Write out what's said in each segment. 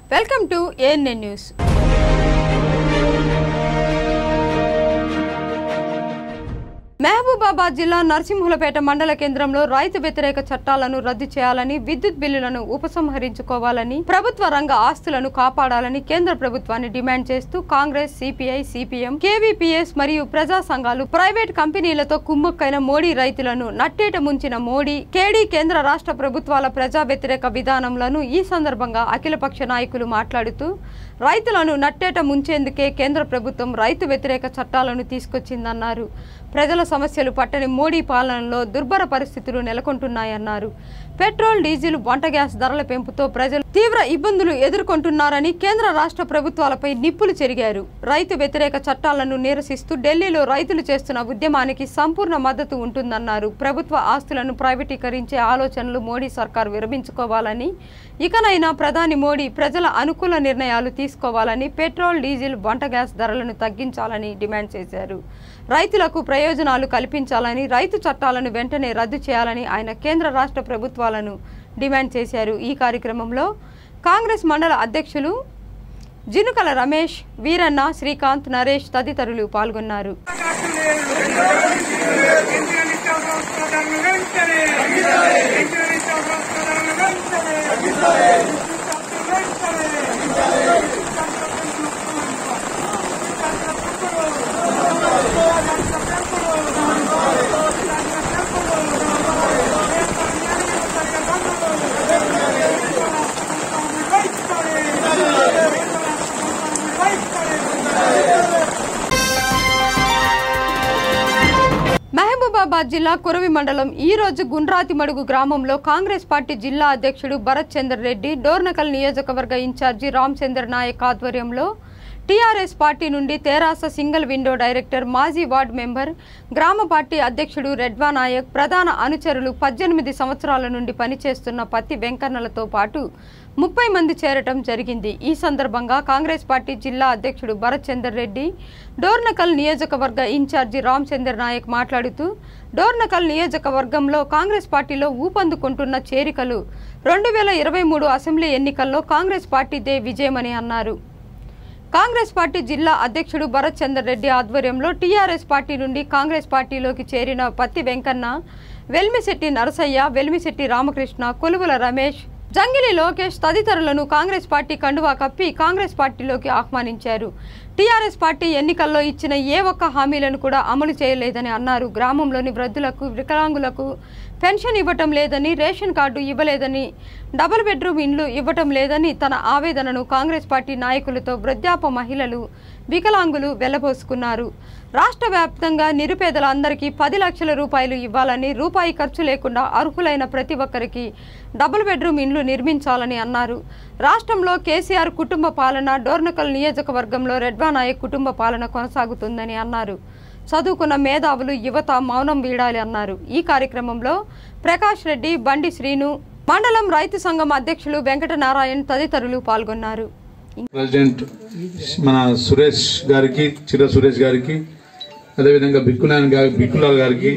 Welcome to ANN news Mahabubabad జిల్లా నరసింహులపేట మండల కేంద్రంలో రైతు వ్యతిరేక చట్టాలను రద్దు చేయాలని విద్యుత్ బిల్లులను ఉపసంహరించుకోవాలని ప్రభుత్వ రంగ ఆస్తులను కాపాడాలని కేంద్ర ప్రభుత్వాన్ని డిమాండ్ చేస్తూ కాంగ్రెస్ సిపిఐ సిపిఎం కేవీపీఎస్ మరియు ప్రజా సంఘాలు ప్రైవేట్ కంపెనీలతో కుమ్మక్కైన మోడీ రైతులను నట్టేట ముంచిన మోడీ కేడీ కేంద్ర రాష్ట్ర ప్రభుత్వాల ప్రజా వ్యతిరేక విధానంలను ఈ సందర్భంగా అఖిలపక్ష నాయకులు మాట్లాడుతూ రైతులను నట్టేట ముంచేందుకే కేంద్ర ప్రభుత్వం రైతు వ్యతిరేక చట్టాలను తీసుకొచ్చిందన్నారు ప్రజల సమస్యలు పట్టని మోడీ పాలనలో దుర్భర పరిస్థితులు నెలకొంటున్నాయన్నారు పెట్రోల్ డీజిల్ వంట గ్యాస్ ధరల పెంపుతో ప్రజలు తీవ్ర ఇబ్బందులు ఎదుర్కొంటున్నారని కేంద్ర రాష్ట్ర ప్రభుత్వాలపై నిప్పులు చెరిగారు రైతు వ్యతిరేక చట్టాలను నిరసిస్తూ ఢిల్లీలో రైతులు చేస్తున్న ఉద్యమానికి సంపూర్ణ మద్దతు ఉంటుందన్నారు ప్రభుత్వ ఆస్తులను ప్రైవేటీకరించే ఆలోచనలు మోడీ సర్కార్ విరమించుకోవాలని ఇకనైనా ప్రధాని మోడీ ప్రజల అనుకూల నిర్ణయాలు తీసుకోవాలని పెట్రోల్ డీజిల్ వంట గ్యాస్ ధరలను తగ్గించాలని డిమాండ్ చేశారు రైతులకు ప్రయోజనాలు కల్పించాలని రైతు చట్టాలను వెంటనే రద్దు చేయాలని ఆయన కేంద్ర రాష్ట్ర ప్రభుత్వాలను డిమాండ్ చేశారు ఈ కార్యక్రమంలో కాంగ్రెస్ మండల అధ్యక్షులు జినుకల రమేష్ వీరన్న శ్రీకాంత్ నరేష్ తదితరులు పాల్గొన్నారు మహబూబాబాద్ జిల్లా కురవి మండలం ఈ రోజు గుండ్రాతిమడుగు గ్రామంలో కాంగ్రెస్ పార్టీ జిల్లా అధ్యక్షుడు భరత్ చంద్ర రెడ్డి డోర్నకల్ నియోజకవర్గ ఇన్ఛార్జి రామచంద్ర నాయక్ ఆధ్వర్యంలో టీఆర్ఎస్ పార్టీ నుండి తెరాస సింగిల్ విండో డైరెక్టర్ మాజీ వార్డు మెంబర్ గ్రామ పార్టీ అధ్యక్షుడు రెడ్వా నాయక్ ప్రధాన అనుచరులు పద్దెనిమిది సంవత్సరాల నుండి పనిచేస్తున్న పత్తి వెంకన్నలతో పాటు ముప్పై మంది చేరటం జరిగింది ఈ సందర్భంగా కాంగ్రెస్ పార్టీ జిల్లా అధ్యక్షుడు భరత్ చందర్ రెడ్డి డోర్నకల్ నియోజకవర్గ ఇన్ఛార్జి రామచందర్ నాయక్ మాట్లాడుతూ డోర్నకల్ నియోజకవర్గంలో కాంగ్రెస్ పార్టీలో ఊపందుకుంటున్న చేరికలు రెండు వేల ఇరవై మూడు అసెంబ్లీ ఎన్నికల్లో కాంగ్రెస్ పార్టీదే విజయమని అన్నారు కాంగ్రెస్ పార్టీ జిల్లా అధ్యక్షుడు భరత్ చందర్ రెడ్డి ఆధ్వర్యంలో టీఆర్ఎస్ పార్టీ నుండి కాంగ్రెస్ పార్టీలోకి చేరిన పత్తి వెంకన్న వెల్మిశెట్టి నరసయ్య వెల్మిశెట్టి రామకృష్ణ కొలువుల రమేష్ జంగిలి లోకేష్ తదితరులను కాంగ్రెస్ పార్టీ కండువా కప్పి కాంగ్రెస్ పార్టీలోకి ఆహ్వానించారు టీఆర్ఎస్ పార్టీ ఎన్నికల్లో ఇచ్చిన ఏ ఒక్క హామీలను కూడా అమలు చేయలేదని అన్నారు గ్రామంలోని వృద్ధులకు వికలాంగులకు పెన్షన్ ఇవ్వటం లేదని రేషన్ కార్డు ఇవ్వలేదని డబుల్ బెడ్రూమ్ ఇండ్లు ఇవ్వటం లేదని తన ఆవేదనను కాంగ్రెస్ పార్టీ నాయకులతో వృద్ధాప మహిళలు వికలాంగులు వెళ్లబోసుకున్నారు రాష్ట్ర వ్యాప్తంగా నిరుపేదలందరికీ పది లక్షల రూపాయలు ఇవ్వాలని రూపాయి ఖర్చు లేకుండా అర్హులైన ప్రతి ఒక్కరికి డబుల్ బెడ్రూమ్ ఇండ్లు నిర్మించాలని అన్నారు రాష్ట్రంలో కేసీఆర్ కుటుంబ పాలన డోర్నకల్ నియోజకవర్గంలో రెడ్వా నాయక్ కుటుంబ పాలన కొనసాగుతుందని అన్నారు చదువుకున్న మేధావులు యువత మౌనం వీడాలి అన్నారు ఈ కార్యక్రమంలో ప్రకాష్ రెడ్డి బండి శ్రీను మండలం రైతు సంఘం అధ్యక్షులు వెంకటనారాయణ తదితరులు పాల్గొన్నారు ప్రెసిడెంట్ మన సురేష్ గారికి చిర సురేష్ గారికి అదేవిధంగా బిక్కులాన్ గారి బిక్కులాల్ గారికి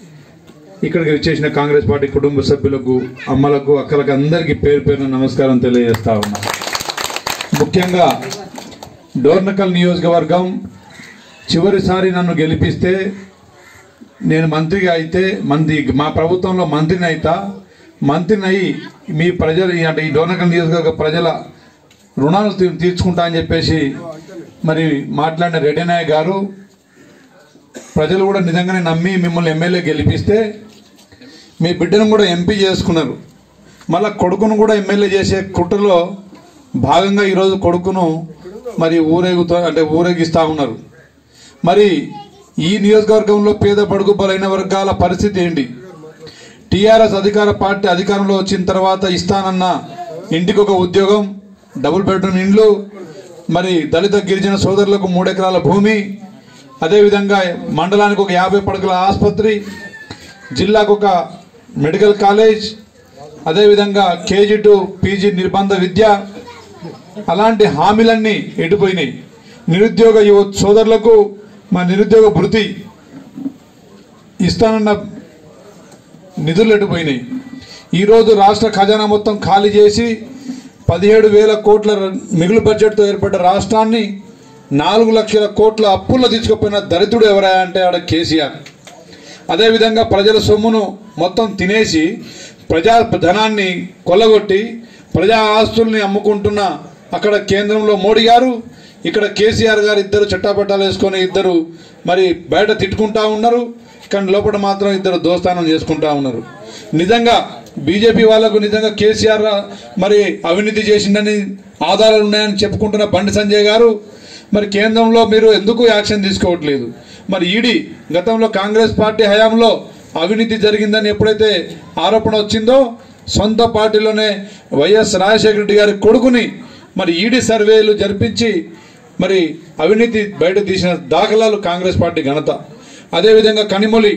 ఇక్కడికి వచ్చేసిన కాంగ్రెస్ పార్టీ కుటుంబ సభ్యులకు అమ్మలకు అక్కలకు అందరికీ పేరు పేరున నమస్కారం తెలియజేస్తా ఉన్నా ముఖ్యంగా డోర్నకల్ నియోజకవర్గం చివరిసారి నన్ను గెలిపిస్తే నేను మంత్రిగా అయితే మంత్రి మా ప్రభుత్వంలో మంత్రిని అయితా మంత్రిని అయి మీ ప్రజలు అంటే ఈ డోర్నకల్ నియోజకవర్గ ప్రజల రుణాలు తీ- తీర్చుకుంటా అని చెప్పేసి మరి మాట్లాడిన రెడ్డినాయక్ గారు ప్రజలు కూడా నిజంగానే నమ్మి మిమ్మల్ని ఎమ్మెల్యే గెలిపిస్తే మీ బిడ్డను కూడా ఎంపీ చేసుకున్నారు మళ్ళా కొడుకును కూడా ఎమ్మెల్యే చేసే కుట్రలో భాగంగా ఈరోజు కొడుకును మరి ఊరేగుతా అంటే ఊరేగిస్తూ ఉన్నారు మరి ఈ నియోజకవర్గంలో పేద బడుగు బలైన వర్గాల పరిస్థితి ఏంటి టీఆర్ఎస్ అధికార పార్టీ అధికారంలో వచ్చిన తర్వాత ఇస్తానన్న ఇంటికి ఒక ఉద్యోగం డబుల్ బెడ్రూమ్ ఇండ్లు మరి దళిత గిరిజన సోదరులకు మూడెకరాల భూమి అదేవిధంగా మండలానికి ఒక యాభై పడకల ఆసుపత్రి జిల్లాకు ఒక మెడికల్ కాలేజ్ అదేవిధంగా కేజీ టు పీజీ నిర్బంధ విద్య అలాంటి హామీలన్నీ ఎడిపోయినాయి నిరుద్యోగ యువ సోదరులకు మా నిరుద్యోగ భృతి ఇస్తానన్న నిధులు ఎడిపోయినాయి ఈరోజు రాష్ట్ర ఖజానా మొత్తం ఖాళీ చేసి పదిహేడు వేల కోట్ల మిగులు బడ్జెట్తో ఏర్పడ్డ రాష్ట్రాన్ని నాలుగు లక్షల కోట్ల అప్పుల్లో తీసుకుపోయిన దరిద్రుడు ఎవరా అంటే ఆడ కేసీఆర్ అదేవిధంగా ప్రజల సొమ్మును మొత్తం తినేసి ప్రజా ధనాన్ని కొల్లగొట్టి ప్రజా ఆస్తుల్ని అమ్ముకుంటున్న అక్కడ కేంద్రంలో మోడీ గారు ఇక్కడ కేసీఆర్ గారు ఇద్దరు చట్టాపట్టాలు వేసుకొని ఇద్దరు మరి బయట తిట్టుకుంటా ఉన్నారు కానీ లోపల మాత్రం ఇద్దరు దోస్తానం చేసుకుంటా ఉన్నారు నిజంగా బీజేపీ వాళ్ళకు నిజంగా కేసీఆర్ మరి అవినీతి చేసిందని ఆధారాలు ఉన్నాయని చెప్పుకుంటున్న బండి సంజయ్ గారు మరి కేంద్రంలో మీరు ఎందుకు యాక్షన్ తీసుకోవట్లేదు మరి ఈడీ గతంలో కాంగ్రెస్ పార్టీ హయాంలో అవినీతి జరిగిందని ఎప్పుడైతే ఆరోపణ వచ్చిందో సొంత పార్టీలోనే వైఎస్ రాజశేఖర రెడ్డి గారి కొడుకుని మరి ఈడీ సర్వేలు జరిపించి మరి అవినీతి బయట తీసిన దాఖలాలు కాంగ్రెస్ పార్టీ ఘనత అదేవిధంగా కనిమొలి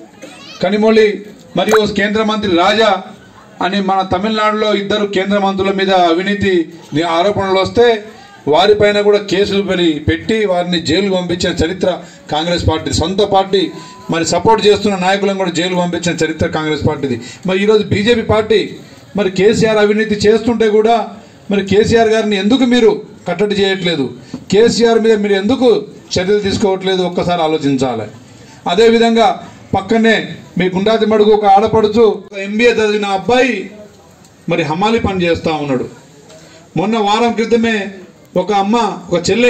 కనిమొళి మరియు కేంద్ర మంత్రి రాజా అని మన తమిళనాడులో ఇద్దరు కేంద్ర మంత్రుల మీద అవినీతి ఆరోపణలు వస్తే వారిపైన కూడా కేసులు పెరి పెట్టి వారిని జైలు పంపించిన చరిత్ర కాంగ్రెస్ పార్టీ సొంత పార్టీ మరి సపోర్ట్ చేస్తున్న నాయకులను కూడా జైలు పంపించిన చరిత్ర కాంగ్రెస్ పార్టీది మరి ఈరోజు బీజేపీ పార్టీ మరి కేసీఆర్ అవినీతి చేస్తుంటే కూడా మరి కేసీఆర్ గారిని ఎందుకు మీరు కట్టడి చేయట్లేదు కేసీఆర్ మీద మీరు ఎందుకు చర్యలు తీసుకోవట్లేదు ఒక్కసారి ఆలోచించాలి అదేవిధంగా పక్కనే మీ గుండాతి మడుగు ఒక ఆడపడుచు ఒక ఎంబీఏ చదివిన అబ్బాయి మరి హమాలి పని చేస్తూ ఉన్నాడు మొన్న వారం క్రితమే ఒక అమ్మ ఒక చెల్లె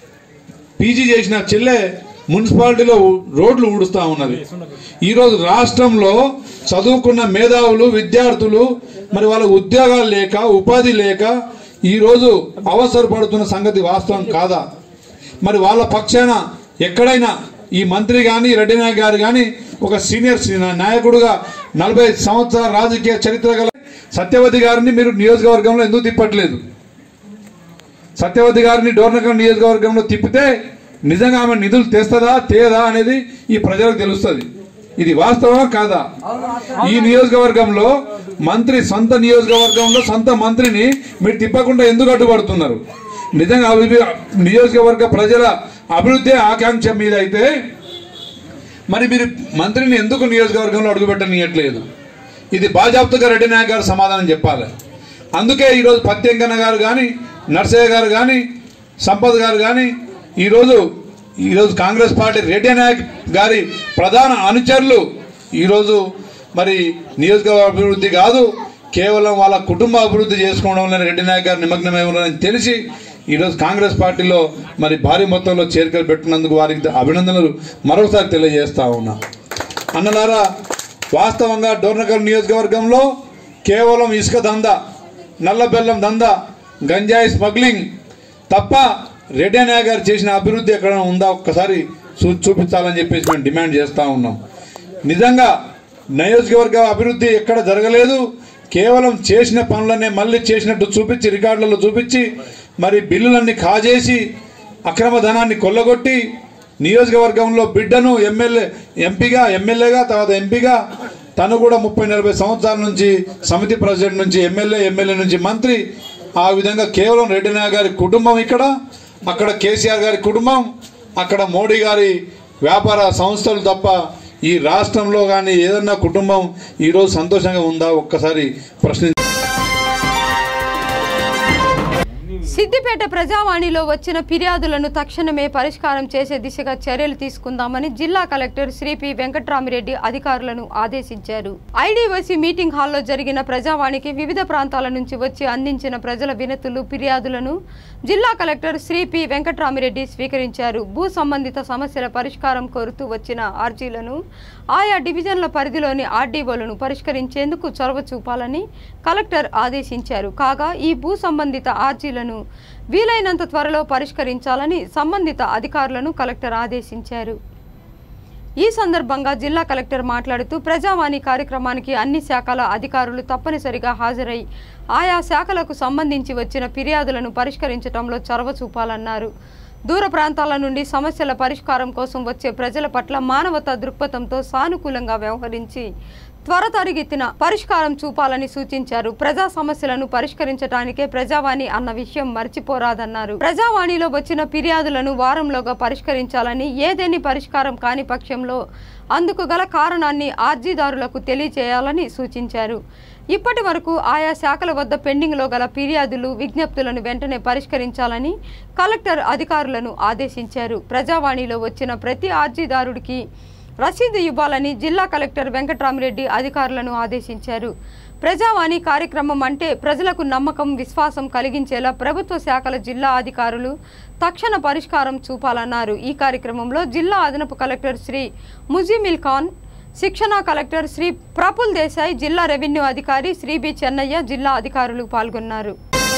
పీజీ చేసిన చెల్లె మున్సిపాలిటీలో రోడ్లు ఊడుస్తూ ఉన్నది ఈరోజు రాష్ట్రంలో చదువుకున్న మేధావులు విద్యార్థులు మరి వాళ్ళ ఉద్యోగాలు లేక ఉపాధి లేక ఈరోజు అవసరపడుతున్న సంగతి వాస్తవం కాదా మరి వాళ్ళ పక్షాన ఎక్కడైనా ఈ మంత్రి కానీ రెడ్డి నాయక్ గారు కానీ ఒక సీనియర్ సీ- నాయకుడుగా నలభై సంవత్సరాల రాజకీయ చరిత్ర గల సత్యవతి గారిని మీరు నియోజకవర్గంలో ఎందుకు తిప్పట్లేదు సత్యవతి గారిని డోర్నకల్ నియోజకవర్గంలో తిప్పితే నిజంగా ఆమె నిధులు తెస్తుందా తేదా అనేది ఈ ప్రజలకు తెలుస్తుంది ఇది వాస్తవమా కాదా ఈ నియోజకవర్గంలో మంత్రి సొంత నియోజకవర్గంలో సొంత మంత్రిని మీరు తిప్పకుండా ఎందుకు అడ్డుపడుతున్నారు నిజంగా అభి- నియోజకవర్గ ప్రజల అభివృద్ధి ఆకాంక్ష మీద అయితే మరి మీరు మంత్రిని ఎందుకు నియోజకవర్గంలో అడుగుపెట్టనీయట్లేదు ఇది బాజాప్తగా రెడ్డి నాయక్ గారు సమాధానం చెప్పాలి అందుకే ఈరోజు పత్యంకన్న గారు కానీ నర్సయ్య గారు కానీ సంపత్ గారు కానీ ఈరోజు ఈరోజు కాంగ్రెస్ పార్టీ రెడ్డి నాయక్ గారి ప్రధాన అనుచరులు ఈరోజు మరి నియోజకవర్గ అభివృద్ధి కాదు కేవలం వాళ్ళ కుటుంబ అభివృద్ధి చేసుకోవడంలో రెడ్డి నాయక్ గారు నిమగ్నమై ఉన్నారని తెలిసి ఈరోజు కాంగ్రెస్ పార్టీలో మరి భారీ మొత్తంలో చేరికలు పెట్టినందుకు వారికి అభినందనలు మరొకసారి తెలియజేస్తా ఉన్నా అన్నలారా వాస్తవంగా డోర్నకల్ నియోజకవర్గంలో కేవలం ఇసుక దందా నల్ల బెల్లం దందా గంజాయి స్మగ్లింగ్ తప్ప రెడ్డి నాయక్ గారు చేసిన అభివృద్ధి ఎక్కడ ఉందా ఒక్కసారి చూ చూపించాలని చెప్పేసి మేము డిమాండ్ చేస్తూ ఉన్నాం నిజంగా నియోజకవర్గ అభివృద్ధి ఎక్కడ జరగలేదు కేవలం చేసిన పనులనే మళ్ళీ చేసినట్టు చూపించి రికార్డులలో చూపించి మరి బిల్లులన్నీ కాజేసి అక్రమ ధనాన్ని కొల్లగొట్టి నియోజకవర్గంలో బిడ్డను ఎమ్మెల్యే ఎంపీగా ఎమ్మెల్యేగా తర్వాత ఎంపీగా తను కూడా ముప్పై నలభై సంవత్సరాల నుంచి సమితి ప్రెసిడెంట్ నుంచి ఎమ్మెల్యే ఎమ్మెల్యే నుంచి మంత్రి ఆ విధంగా కేవలం రెడ్డి నాయక్ గారి కుటుంబం ఇక్కడ అక్కడ కేసీఆర్ గారి కుటుంబం అక్కడ మోడీ గారి వ్యాపార సంస్థలు తప్ప ఈ రాష్ట్రంలో కానీ ఏదన్నా కుటుంబం ఈరోజు సంతోషంగా ఉందా ఒక్కసారి ప్రశ్న సిద్దిపేట ప్రజావాణిలో వచ్చిన ఫిర్యాదులను తక్షణమే పరిష్కారం చేసే దిశగా చర్యలు తీసుకుందామని జిల్లా కలెక్టర్ శ్రీ పి వెంకట్రామిరెడ్డి అధికారులను ఆదేశించారు ఐడీఓసి మీటింగ్ హాల్లో జరిగిన ప్రజావాణికి వివిధ ప్రాంతాల నుంచి వచ్చి అందించిన ప్రజల వినతులు ఫిర్యాదులను జిల్లా కలెక్టర్ శ్రీ పి వెంకట్రామిరెడ్డి స్వీకరించారు భూ సంబంధిత సమస్యల పరిష్కారం కోరుతూ వచ్చిన ఆర్జీలను ఆయా డివిజన్ల పరిధిలోని ఆర్డీఓలను పరిష్కరించేందుకు చొరవ చూపాలని కలెక్టర్ ఆదేశించారు కాగా ఈ భూ సంబంధిత ఆర్జీలను వీలైనంత త్వరలో పరిష్కరించాలని సంబంధిత అధికారులను కలెక్టర్ ఆదేశించారు ఈ సందర్భంగా జిల్లా కలెక్టర్ మాట్లాడుతూ ప్రజావాణి కార్యక్రమానికి అన్ని శాఖల అధికారులు తప్పనిసరిగా హాజరై ఆయా శాఖలకు సంబంధించి వచ్చిన ఫిర్యాదులను పరిష్కరించడంలో చొరవ చూపాలన్నారు దూర ప్రాంతాల నుండి సమస్యల పరిష్కారం కోసం వచ్చే ప్రజల పట్ల మానవతా దృక్పథంతో సానుకూలంగా వ్యవహరించి త్వరతరిగెత్తిన పరిష్కారం చూపాలని సూచించారు ప్రజా సమస్యలను పరిష్కరించడానికే ప్రజావాణి అన్న విషయం మర్చిపోరాదన్నారు ప్రజావాణిలో వచ్చిన ఫిర్యాదులను వారంలోగా పరిష్కరించాలని ఏదేని పరిష్కారం కాని పక్షంలో అందుకు గల కారణాన్ని అర్జీదారులకు తెలియజేయాలని సూచించారు ఇప్పటి వరకు ఆయా శాఖల వద్ద పెండింగ్లో గల ఫిర్యాదులు విజ్ఞప్తులను వెంటనే పరిష్కరించాలని కలెక్టర్ అధికారులను ఆదేశించారు ప్రజావాణిలో వచ్చిన ప్రతి అర్జీదారుడికి రసీదు ఇవ్వాలని జిల్లా కలెక్టర్ వెంకట్రామిరెడ్డి అధికారులను ఆదేశించారు ప్రజావాణి కార్యక్రమం అంటే ప్రజలకు నమ్మకం విశ్వాసం కలిగించేలా ప్రభుత్వ శాఖల జిల్లా అధికారులు తక్షణ పరిష్కారం చూపాలన్నారు ఈ కార్యక్రమంలో జిల్లా అదనపు కలెక్టర్ శ్రీ ముజీమిల్ ఖాన్ శిక్షణ కలెక్టర్ శ్రీ ప్రఫుల్ దేశాయ్ జిల్లా రెవెన్యూ అధికారి శ్రీ బి చెన్నయ్య జిల్లా అధికారులు పాల్గొన్నారు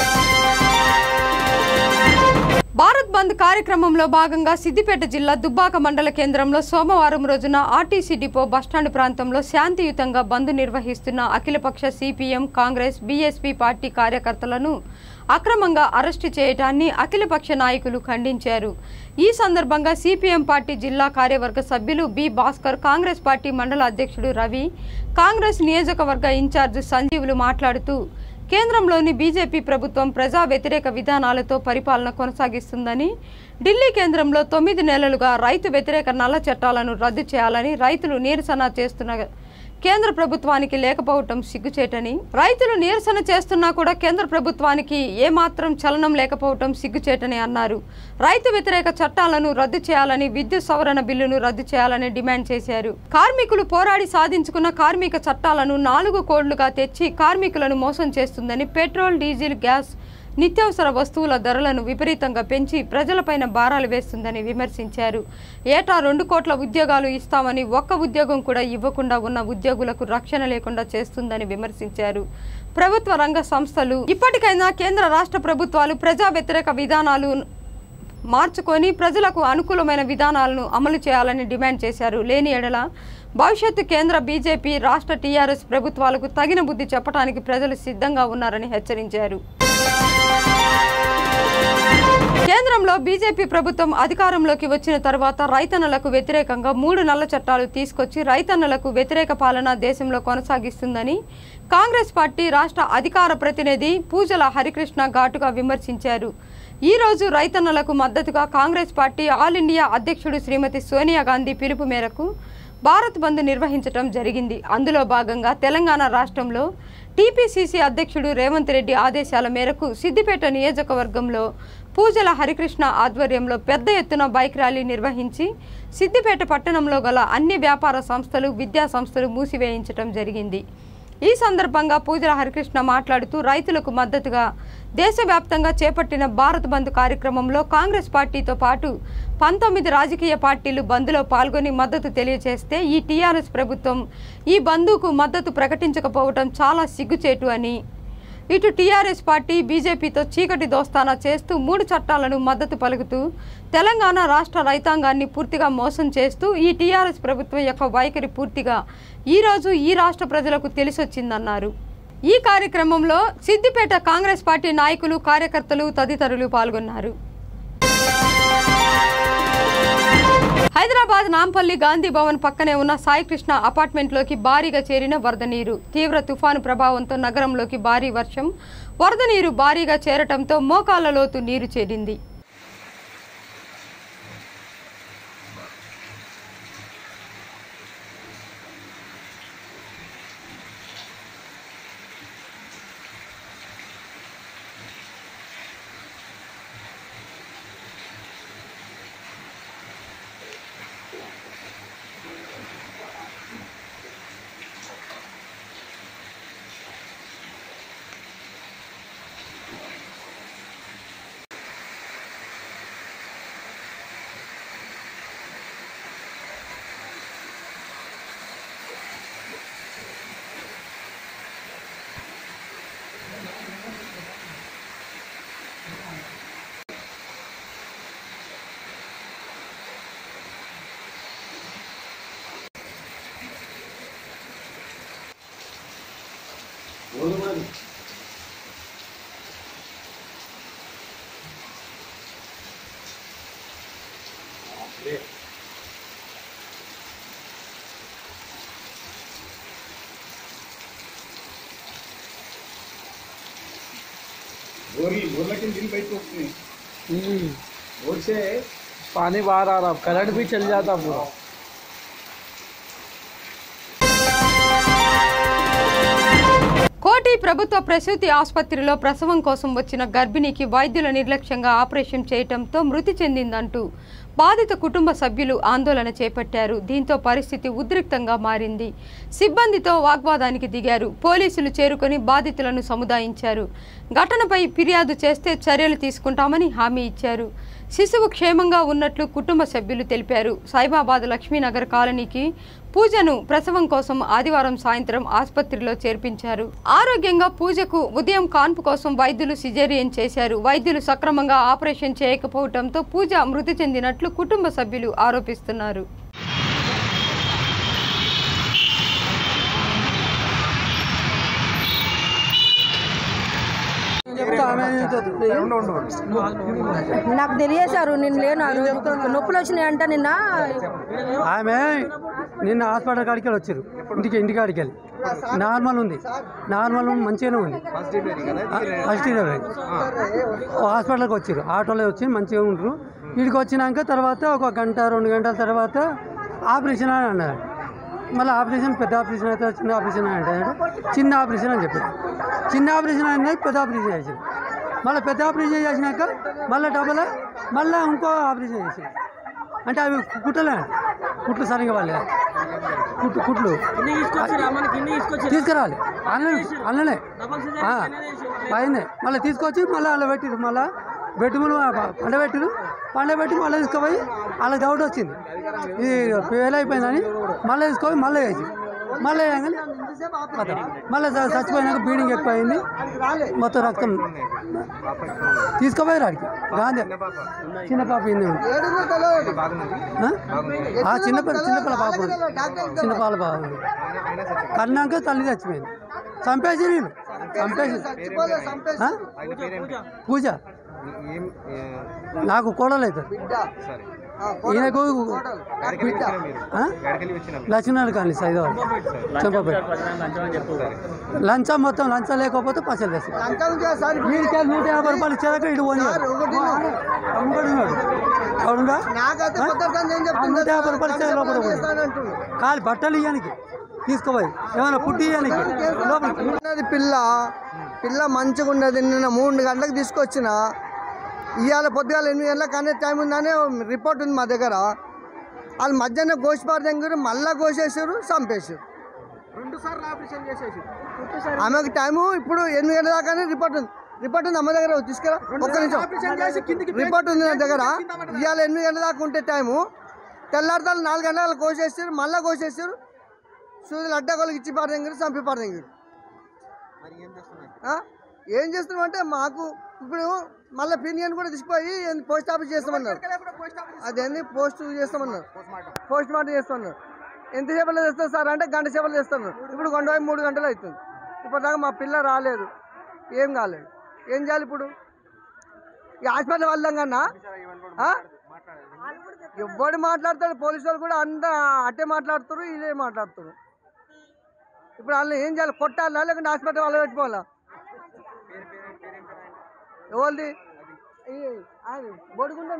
భారత్ బంద్ కార్యక్రమంలో భాగంగా సిద్దిపేట జిల్లా దుబ్బాక మండల కేంద్రంలో సోమవారం రోజున ఆర్టీసీ డిపో బస్టాండ్ ప్రాంతంలో శాంతియుతంగా బంద్ నిర్వహిస్తున్న అఖిలపక్ష సిపిఎం కాంగ్రెస్ బీఎస్పీ పార్టీ కార్యకర్తలను అక్రమంగా అరెస్టు చేయడాన్ని అఖిలపక్ష నాయకులు ఖండించారు ఈ సందర్భంగా సిపిఎం పార్టీ జిల్లా కార్యవర్గ సభ్యులు బి భాస్కర్ కాంగ్రెస్ పార్టీ మండల అధ్యక్షుడు రవి కాంగ్రెస్ నియోజకవర్గ ఇన్ఛార్జ్ సంజీవులు మాట్లాడుతూ కేంద్రంలోని బీజేపీ ప్రభుత్వం ప్రజా వ్యతిరేక విధానాలతో పరిపాలన కొనసాగిస్తుందని ఢిల్లీ కేంద్రంలో తొమ్మిది నెలలుగా రైతు వ్యతిరేక నల్ల చట్టాలను రద్దు చేయాలని రైతులు నిరసన చేస్తున్న కేంద్ర ప్రభుత్వానికి లేకపోవటం సిగ్గుచేటని రైతులు నిరసన చేస్తున్నా కూడా కేంద్ర ప్రభుత్వానికి ఏమాత్రం చలనం లేకపోవటం సిగ్గుచేటని అన్నారు రైతు వ్యతిరేక చట్టాలను రద్దు చేయాలని విద్యుత్ సవరణ బిల్లును రద్దు చేయాలని డిమాండ్ చేశారు కార్మికులు పోరాడి సాధించుకున్న కార్మిక చట్టాలను నాలుగు కోడ్లుగా తెచ్చి కార్మికులను మోసం చేస్తుందని పెట్రోల్ డీజిల్ గ్యాస్ నిత్యావసర వస్తువుల ధరలను విపరీతంగా పెంచి ప్రజలపైన భారాలు వేస్తుందని విమర్శించారు ఏటా రెండు కోట్ల ఉద్యోగాలు ఇస్తామని ఒక్క ఉద్యోగం కూడా ఇవ్వకుండా ఉన్న ఉద్యోగులకు రక్షణ లేకుండా చేస్తుందని విమర్శించారు ప్రభుత్వ రంగ సంస్థలు ఇప్పటికైనా కేంద్ర రాష్ట్ర ప్రభుత్వాలు ప్రజా వ్యతిరేక విధానాలు మార్చుకొని ప్రజలకు అనుకూలమైన విధానాలను అమలు చేయాలని డిమాండ్ చేశారు లేని ఎడల భవిష్యత్తు కేంద్ర బీజేపీ రాష్ట్ర టీఆర్ఎస్ ప్రభుత్వాలకు తగిన బుద్ధి చెప్పడానికి ప్రజలు సిద్ధంగా ఉన్నారని హెచ్చరించారు కేంద్రంలో బీజేపీ ప్రభుత్వం అధికారంలోకి వచ్చిన తర్వాత రైతన్నలకు వ్యతిరేకంగా మూడు నల్ల చట్టాలు తీసుకొచ్చి రైతన్నలకు వ్యతిరేక పాలన దేశంలో కొనసాగిస్తుందని కాంగ్రెస్ పార్టీ రాష్ట్ర అధికార ప్రతినిధి పూజల హరికృష్ణ ఘాటుగా విమర్శించారు ఈ రోజు రైతన్నలకు మద్దతుగా కాంగ్రెస్ పార్టీ ఆల్ ఇండియా అధ్యక్షుడు శ్రీమతి సోనియా గాంధీ పిలుపు మేరకు భారత్ బంద్ నిర్వహించడం జరిగింది అందులో భాగంగా తెలంగాణ రాష్ట్రంలో టీపీసీసీ అధ్యక్షుడు రేవంత్ రెడ్డి ఆదేశాల మేరకు సిద్దిపేట నియోజకవర్గంలో పూజల హరికృష్ణ ఆధ్వర్యంలో పెద్ద ఎత్తున బైక్ ర్యాలీ నిర్వహించి సిద్దిపేట పట్టణంలో గల అన్ని వ్యాపార సంస్థలు విద్యా సంస్థలు మూసివేయించడం జరిగింది ఈ సందర్భంగా పూజల హరికృష్ణ మాట్లాడుతూ రైతులకు మద్దతుగా దేశవ్యాప్తంగా చేపట్టిన భారత్ బంద్ కార్యక్రమంలో కాంగ్రెస్ పార్టీతో పాటు పంతొమ్మిది రాజకీయ పార్టీలు బంద్లో పాల్గొని మద్దతు తెలియజేస్తే ఈ టీఆర్ఎస్ ప్రభుత్వం ఈ బంద్కు మద్దతు ప్రకటించకపోవడం చాలా సిగ్గుచేటు అని ఇటు టీఆర్ఎస్ పార్టీ బీజేపీతో చీకటి దోస్తానా చేస్తూ మూడు చట్టాలను మద్దతు పలుకుతూ తెలంగాణ రాష్ట్ర రైతాంగాన్ని పూర్తిగా మోసం చేస్తూ ఈ టీఆర్ఎస్ ప్రభుత్వం యొక్క వైఖరి పూర్తిగా ఈరోజు ఈ రాష్ట్ర ప్రజలకు తెలిసొచ్చిందన్నారు ఈ కార్యక్రమంలో సిద్దిపేట కాంగ్రెస్ పార్టీ నాయకులు కార్యకర్తలు తదితరులు పాల్గొన్నారు హైదరాబాద్ నాంపల్లి గాంధీ భవన్ పక్కనే ఉన్న సాయికృష్ణ అపార్ట్మెంట్లోకి భారీగా చేరిన వరద నీరు తీవ్ర తుఫాను ప్రభావంతో నగరంలోకి భారీ వర్షం వరద నీరు భారీగా చేరటంతో మోకాళ్ల లోతు నీరు చేరింది बोरी बोरला के दिन बैठ उसमें हम्म, बोर से पानी बाहर आ रहा करंट भी चल जाता पूरा కోటి ప్రభుత్వ ప్రసూతి ఆసుపత్రిలో ప్రసవం కోసం వచ్చిన గర్భిణికి వైద్యుల నిర్లక్ష్యంగా ఆపరేషన్ చేయటంతో మృతి చెందిందంటూ బాధిత కుటుంబ సభ్యులు ఆందోళన చేపట్టారు దీంతో పరిస్థితి ఉద్రిక్తంగా మారింది సిబ్బందితో వాగ్వాదానికి దిగారు పోలీసులు చేరుకొని బాధితులను సముదాయించారు ఘటనపై ఫిర్యాదు చేస్తే చర్యలు తీసుకుంటామని హామీ ఇచ్చారు శిశువు క్షేమంగా ఉన్నట్లు కుటుంబ సభ్యులు తెలిపారు సైబాబాద్ లక్ష్మీనగర్ కాలనీకి పూజను ప్రసవం కోసం ఆదివారం సాయంత్రం ఆసుపత్రిలో చేర్పించారు ఆరోగ్యంగా పూజకు ఉదయం కాన్పు కోసం వైద్యులు సిజేరియన్ చేశారు వైద్యులు సక్రమంగా ఆపరేషన్ చేయకపోవడంతో పూజ మృతి చెందినట్లు కుటుంబ సభ్యులు ఆరోపిస్తున్నారు చెప్తా ఆమె నాకు తెలియసారు నేను లేను ఆ రోజు నొప్పులు వచ్చినాయి అంట నిన్న ఆమె నిన్న హాస్పిటల్ కాడికి వెళ్ళి వచ్చారు ఇంటికి ఇంటి కాడికి వెళ్ళి నార్మల్ ఉంది నార్మల్ మంచిగానే ఉంది ఫస్ట్ డెలివరీ ఓ హాస్పిటల్కి వచ్చారు ఆటోలో వచ్చి మంచిగా ఉంటారు వీడికి వచ్చినాక తర్వాత ఒక గంట రెండు గంటల తర్వాత ఆపరేషన్ అని అన్నారు మళ్ళీ ఆపరేషన్ పెద్ద ఆపరేషన్ అయితే చిన్న ఆపరేషన్ అంటే చిన్న ఆపరేషన్ అని చెప్పారు చిన్న ఆపరేషన్ అనేది పెద్ద ఆపరేషన్ చేసారు మళ్ళీ పెద్ద ఆపరేషన్ చేసినాక మళ్ళీ డబల్ మళ్ళీ ఇంకో ఆపరేషన్ చేసారు అంటే అవి కుట్టలే కుట్లు సరిగా వాళ్ళే కుట్లు కుట్లు తీసుకురావాలి అన్ననే అన్ననే పైన మళ్ళీ తీసుకొచ్చి మళ్ళీ అలా పెట్టిరు మళ్ళీ బెడ్రూమ్లు పండబెట్టిరు పండబెట్టి మళ్ళీ తీసుకుపోయి వాళ్ళకి డౌట్ వచ్చింది ఇది ఫెయిల్ అయిపోయిందని మళ్ళీ తీసుకొని మళ్ళీ వేసి మళ్ళీ వేయగానే కథ మళ్ళీ చ- చచ్చిపోయినాక బ్లీడింగ్ ఎక్కువ అయింది మొత్తం రక్తం తీసుకుపోయారు ఆడికి గాంధీ చిన్న పాప ఇంది ఉంది. ఆ? ఆ చిన్న పిల్ల చిన్న పిల్ల పాప ఉంది. చిన్న పాల పాప ఉంది. కన్నాక తల్లి చచ్చిపోయింది చంపేసి నేను చంపేసి ఆ? పూజ నాకు కోడలు అవుతుంది ఈయనకు ఆ? లక్ష్మీనారాయణ కానీ సైదవాడు చెప్పబెట్టి లంచం మొత్తం లంచం లేకపోతే పచ్చలు తెస్తాం వీడికి నూట యాభై రూపాయలు ఇచ్చాక ఇటు పోనీ అమ్ముడున్నాడు అవునుగా ఆ నూట యాభై రూపాయలు ఇచ్చే లోపల పోనీ. కాలి బట్టలు ఇవ్వడానికి తీసుకోపోయి ఏమైనా ఫుడ్ ఇవ్వడానికి లోపలికి ఉన్నది పిల్ల పిల్ల మంచిగా ఉన్నది నిన్న మూడు గంటలకు తీసుకొచ్చిన ఇవాళ పొద్దుగాల ఎనిమిది గంటలకు అనే టైం ఉందనే రిపోర్ట్ ఉంది మా దగ్గర వాళ్ళు మధ్యాహ్నం గోసిపారు దగ్గర మళ్ళా కోసేసారు చంపేసారు ఆమెకు టైము ఇప్పుడు ఎనిమిది గంటల దాకానే రిపోర్ట్ ఉంది రిపోర్ట్ ఉంది అమ్మ దగ్గర తీసుకురా ఒక్క నిమిషం రిపోర్ట్ ఉంది నా దగ్గర ఇవాళ ఎనిమిది గంటల దాకా ఉంటే టైము తెల్లారితాలు నాలుగు గంటలకు కోసేసారు మళ్ళా కోసేసారు సూదులు అడ్డగోళ్ళకి ఇచ్చి పాడదెంగారు చంపి పాడదెంగారు ఆ? ఏం చేస్తున్నాం అంటే మాకు ఇప్పుడు మళ్ళీ పినియన్ కూడా తీసుకుపోయి ఏంది పోస్ట్ ఆఫీస్ చేస్తామన్నారు అదేంది పోస్ట్ చేస్తామన్నారు పోస్ట్ మార్టం చేస్తామన్నారు ఎంతసేపట్లో చేస్తారు సార్ అంటే గంట సేపట్లో చేస్తున్నారు ఇప్పుడు గంట వైపు మూడు గంటలు అవుతుంది ఇప్పటిదాకా మా పిల్ల రాలేదు ఏం కాలేదు ఏం చేయాలి ఇప్పుడు ఈ హాస్పిటల్ వెళ్దాం కన్నా ఆ? ఎవ్వడు మాట్లాడతాడు పోలీసు వాళ్ళు కూడా అంత అట్టే మాట్లాడుతారు ఇదే మాట్లాడుతారు ఇప్పుడు వాళ్ళు ఏం చేయాలి కొట్టాలా లేకుంటే హాస్పిటల్ వాళ్ళు పెట్టుకోవాలా ఎవరిది బొడుగుంటే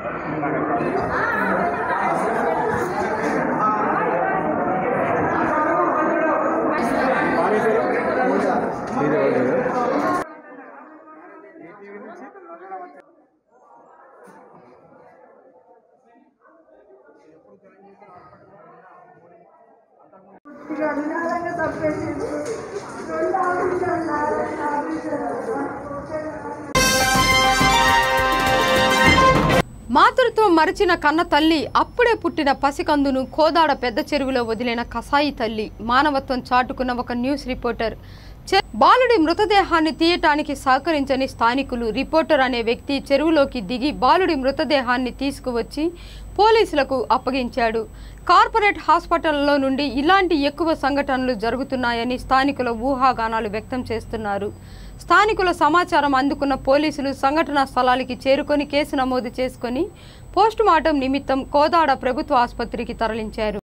మాతృత్వం మరిచిన కన్న తల్లి అప్పుడే పుట్టిన పసికందును కోదాడ పెద్ద చెరువులో వదిలిన కసాయి తల్లి మానవత్వం చాటుకున్న ఒక న్యూస్ రిపోర్టర్ చె- బాలుడి మృతదేహాన్ని తీయటానికి సహకరించని స్థానికులు రిపోర్టర్ అనే వ్యక్తి చెరువులోకి దిగి బాలుడి మృతదేహాన్ని తీసుకువచ్చి పోలీసులకు అప్పగించాడు కార్పొరేట్ హాస్పిటల్లో నుండి ఇలాంటి ఎక్కువ సంఘటనలు జరుగుతున్నాయని స్థానికుల ఊహాగానాలు వ్యక్తం చేస్తున్నారు స్థానికుల సమాచారం అందుకున్న పోలీసులు సంఘటనా స్థలానికి చేరుకొని కేసు నమోదు చేసుకొని పోస్టుమార్టం నిమిత్తం కోదాడ ప్రభుత్వ ఆసుపత్రికి తరలించారు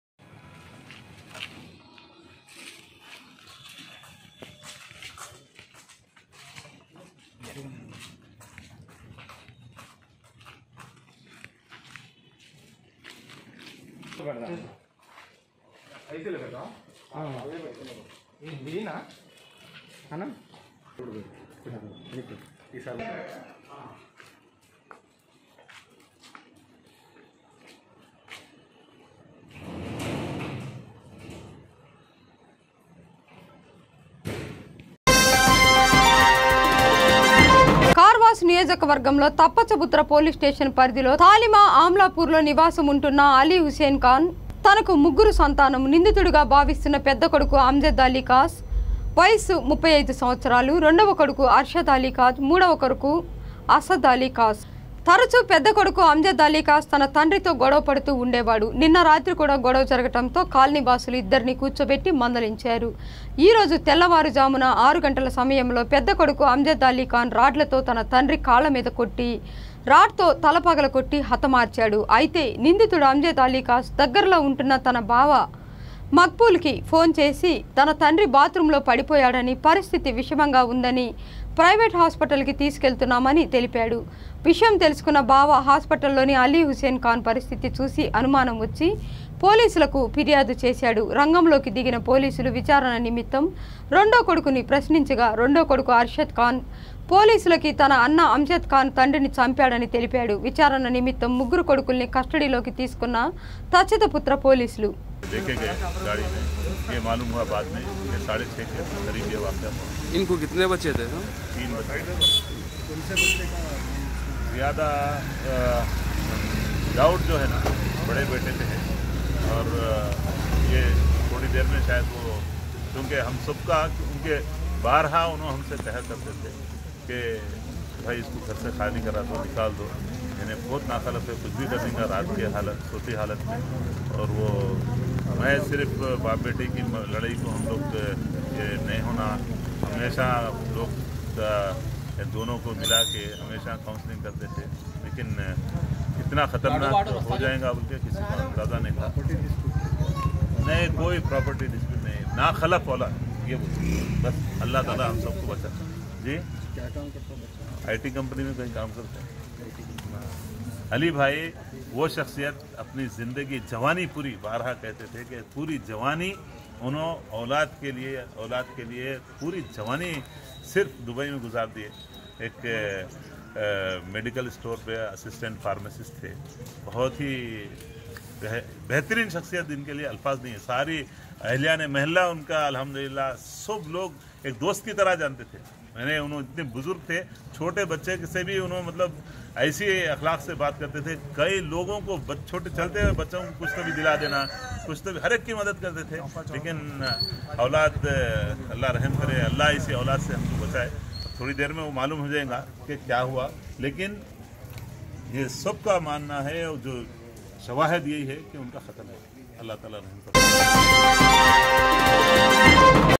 కార్వాస్ నియోజకవర్గంలో తప్పచబుత్ర పోలీస్ స్టేషన్ పరిధిలో తాలిమా ఆమ్లాపూర్లో నివాసం ఉంటున్న అలీ హుసేన్ ఖాన్ తనకు ముగ్గురు సంతానం నిందితుడిగా భావిస్తున్న పెద్ద కొడుకు అమ్జద్ అలీ ఖాస్ వయసు ముప్పై ఐదు సంవత్సరాలు రెండవ కొడుకు అర్షద్ అలీ ఖాస్ మూడవ కొడుకు అసద్ అలీ ఖాస్ తరచూ పెద్ద కొడుకు అమ్జద్ అలీ ఖాస్ తన తండ్రితో గొడవ పడుతూ ఉండేవాడు నిన్న రాత్రి కూడా గొడవ జరగటంతో కాలనీ వాసులు ఇద్దరిని కూర్చోబెట్టి మందలించారు ఈ రోజు తెల్లవారుజామున ఆరు గంటల సమయంలో పెద్ద కొడుకు అమ్జద్ అలీ ఖాన్ రాడ్లతో తన తండ్రి కాళ్ళ మీద కొట్టి రాడ్తో తలపగల కొట్టి హతమార్చాడు అయితే నిందితుడు అమ్జద్ అలీ ఖాస్ దగ్గరలో ఉంటున్న తన బావ మక్బూల్కి ఫోన్ చేసి తన తండ్రి బాత్రూంలో పడిపోయాడని పరిస్థితి విషమంగా ఉందని ప్రైవేట్ హాస్పిటల్కి తీసుకెళ్తున్నామని తెలిపాడు విషయం తెలుసుకున్న బావ హాస్పిటల్లోని అలీ హుసేన్ ఖాన్ పరిస్థితి చూసి అనుమానం వచ్చి పోలీసులకు ఫిర్యాదు చేశాడు రంగంలోకి దిగిన పోలీసులు విచారణ నిమిత్తం రెండో కొడుకుని ప్రశ్నించగా రెండో కొడుకు అర్షద్ ఖాన్ పోలీసులకి తన అన్న అంజద్ ఖాన్ తండ్రిని చంపాడని తెలిపాడు విచారణ నిమిత్తం ముగ్గురు కొడుకుల్ని కస్టడీలోకి తీసుకున్న తచ్చితపుత్ర పోలీసులు देखे गए गाड़ी में ये मालूम हुआ बाद में कि साढ़े छः के करीब ये वाक़ा हुआ इनको कितने बच्चे थे हाँ? तीन बच्चे ज़्यादा डाउट जो है ना बड़े बेटे पे है और अ, ये थोड़ी देर में शायद वो क्योंकि हम सबका उनके बारहा उन्होंने हमसे कहा करते थे कि भाई इसको घर से खाली करा दो निकाल दो मैंने बहुत नाखालत है कुछ भी कर देंगे रात की हालत सोती हालत में और वो मैं सिर्फ बाप बेटे की म- लड़ाई को हम लोग अ, ये नहीं होना हमेशा लोग अ, दोनों को मिला के हमेशा काउंसलिंग करते थे लेकिन अ, इतना खतरनाक हो जाएगा बोल के किसी को अंदाजा नहीं था नहीं कोई प्रॉपर्टी डिस्प्यूट नहीं ना खलफ वाला ये बोलते बस अल्लाह ताला हम सबको बचा जी आईटी कंपनी में कहीं काम करते हैं अली भाई वो शख्सियत अपनी ज़िंदगी जवानी पूरी बारहा कहते थे कि पूरी जवानी उन्होंने औलाद के लिए औलाद के लिए पूरी जवानी सिर्फ दुबई में गुजार दिए एक अ, मेडिकल स्टोर पे असिस्टेंट फार्मासिस्ट थे बहुत ही बेह- बेहतरीन शख्सियत इनके लिए अल्फाज नहीं है सारी अहलिया ने महल्ला उनका अल्हम्दुलिल्लाह सब लोग एक दोस्त की तरह जानते थे मैंने उन्होंने इतने बुजुर्ग थे छोटे बच्चे से भी उन्होंने मतलब ऐसी अखलाक से बात करते थे कई लोगों को बच, छोटे चलते हुए बच्चों को कुछ तो भी दिला देना कुछ तो भी हर एक की मदद करते थे लेकिन औलाद अल्लाह रहम करे अल्लाह इसी औलाद से हमको बचाए थोड़ी देर में वो मालूम हो जाएगा कि क्या हुआ लेकिन ये सबका मानना है और जो शवाहद यही है कि उनका ख़त्म है अल्लाह ताला रहम करे